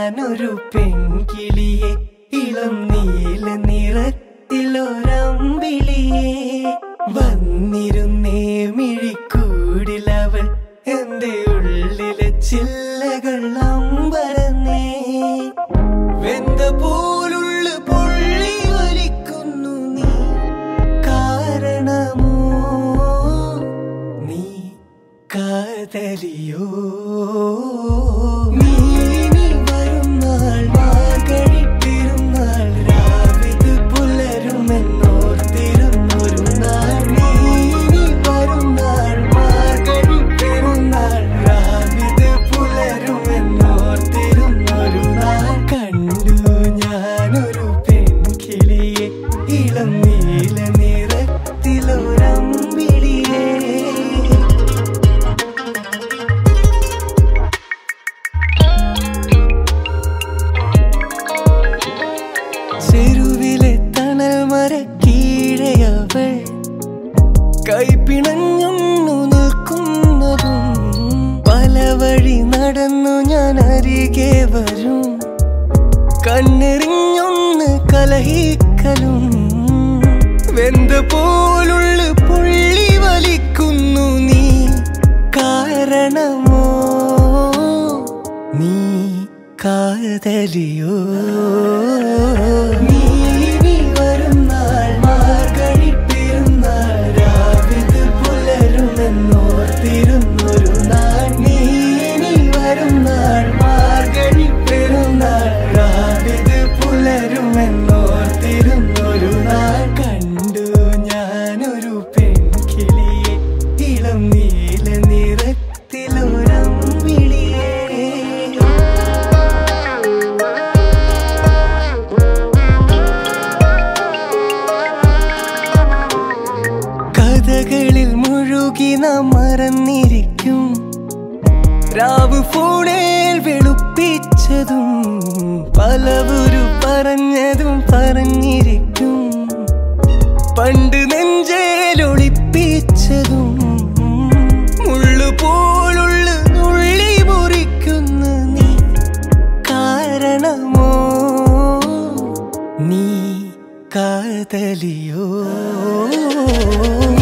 ഞാനൊരു പെൺകിളിയെ ഇളം നീല നിറത്തിലൊരമ്പിളിയെ വന്നിരുന്നേ മിഴിക്കൂടിലവൾ എന്റെ ഉള്ളിലെ ചില്ലകൾ അമ്പരന്നേ വെന്ത പോലുള്ള പൊള്ളി വലിക്കുന്നു നീ കാരണമോ നീ കാതലിയോ നീ ഇനി വരും നാൾ മാർഗഴി പെരുന്നാൾ രാവിത് പുലരുമെന്നോർത്തിരുന്നൊരു നാൾ നീ ഇനി വരും നാൾ മാർഗഴി പെരുന്നാൾ രാവിത് പുലരുമെന്നോർത്തിരുന്നൊരു നാൾ കണ്ടു ഞാനൊരു പെൺകിളിയെ ഇളം നീല നിറത്തിലൊരമ്പിളിയേ ചെരുവിലെ തണൽ മരക്കീഴയവൾ കൈപ്പിണഞ്ഞൊന്നു നിൽക്കുന്നതും പല വഴി നടന്നു ഞാൻ അരികെ വരും കണ്ണെറിഞ്ഞൊന്ന് കലഹിക്കലും വെന്ത പോലുള്ള പുള്ളി വലിക്കുന്നു നീ കാരണമോ നീ കാതലിയോ നീ ഇനി വരും നാൾ മാർഗഴി പെരുന്നാൾ രാവിത് പുലരുമെന്നോർത്തിരുന്നൊരു നാൾ നീ ഇനി വരും നാൾ മാർഗഴി പെരുന്നാൾ രാവിത് പുലരുമെന്നോർത്തിരുന്നൊരു നാൾ കണ്ടു ഞാനൊരു പെൺകിളിയെ ഇളം നീല നിറത്തിലൊരമ്പിളിയേ കഥകളിൽ മുഴുകി നാം മറന്നിരിക്കും രാവ് ഫോണിൽ വെളുപ്പിച്ചതും പലവരു പറഞ്ഞതും പറഞ്ഞിരിക്കും പണ്ട് നെഞ്ചേലൊളിപ്പിച്ചതും മുള്ളു പോലുള്ള നുള്ളി മുറിക്കുന്ന നീ കാരണമോ നീ കാതലിയോ